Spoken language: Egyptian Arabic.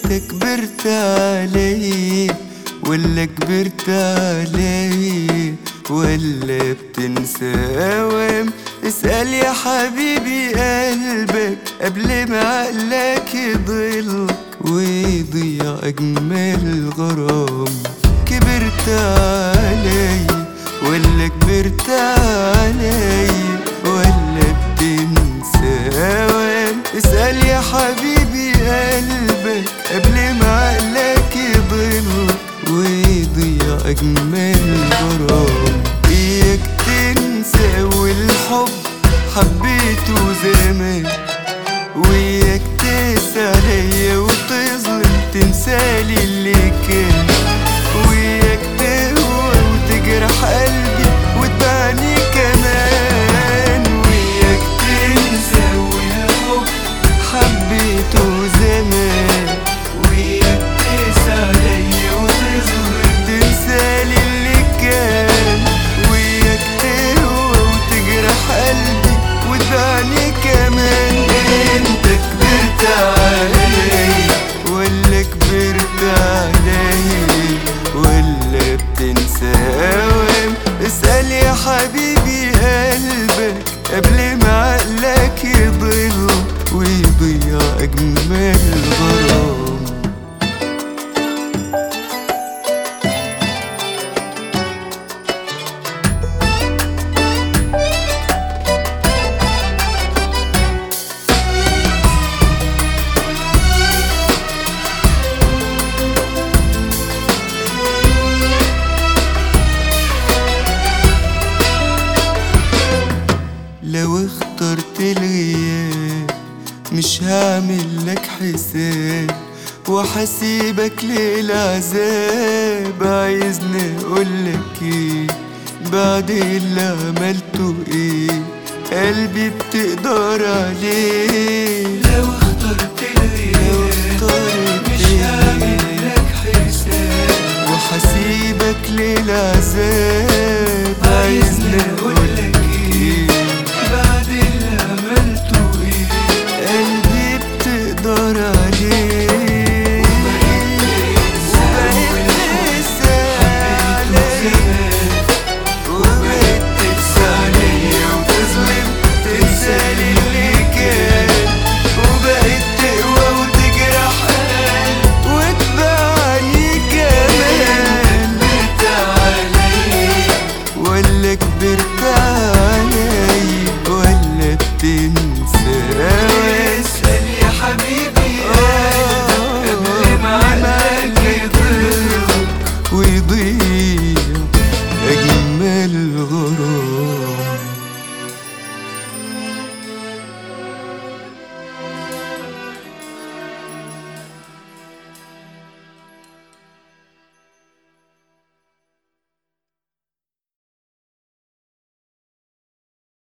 كبرت علي ولا كبرت علي ولا بتنسى اوام اسأل يا حبيبي قلبك قبل ما عقلك يضلك ويضيع أجمل غرام كبرت علي ولا كبرت علي ولا بتنسى اوام اسأل يا حبيبي قلبك قبل ما عقلك يضلك ويضيع أجمل غرام إياك تنسى والحب حبيته زمان وياك تقسى عليا وتظلم تنسالي اللي كان وياك تهوى وتجرح قلبي وتبعني كمان وياك تنسى والحب حبيته زمان وياك تقسى عليا وتظلم تنسالي اللي كان وياك تهوى وتجرح قلبي وتبعني كمان انت كبرت علي ولا كبرت علي ولا بتنسى اوام اسأل يا حبيبي قلبك قبل ما عقلك يضل ويضيع أجمل غرام لو اخترت الغياب مش هعمل لك حساب وحسيبك للعذاب عايزني اقولك ايه بعد اللي عملته ايه قلبي بتقدر عليه